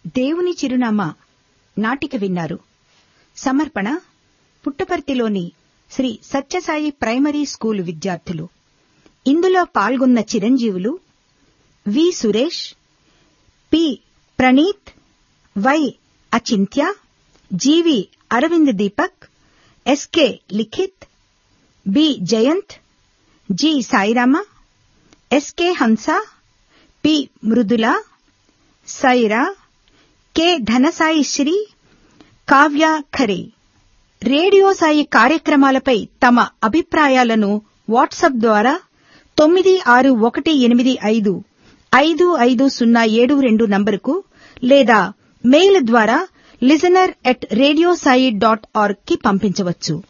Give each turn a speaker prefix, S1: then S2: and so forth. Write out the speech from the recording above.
S1: దేవుని చిరునామా నాటిక విన్నారు సమర్పణ పుట్టపర్తిలోని శ్రీ సత్యసాయి ప్రైమరీ స్కూలు విద్యార్థులు ఇందులో పాల్గొన్న చిరంజీవులు V Suresh P Praneeth Y Achintya GV Aravind Deepak SK Likhith B Jayanth G Sairama SK Hamsa P Mrudula Saira K Dhanasai Sri Kavya Khare radio Sai కార్యక్రమాలపై తమ అభిప్రాయాలను వాట్సాప్ ద్వారా తొమ్మిది ఆరు ఒకటి ఎనిమిది ఐదు ఐదు ఐదు సున్నా ఏడు రెండు నంబరుకు లేదా మెయిల్ ద్వారా listener at radio sai dot org కి పంపించవచ్చు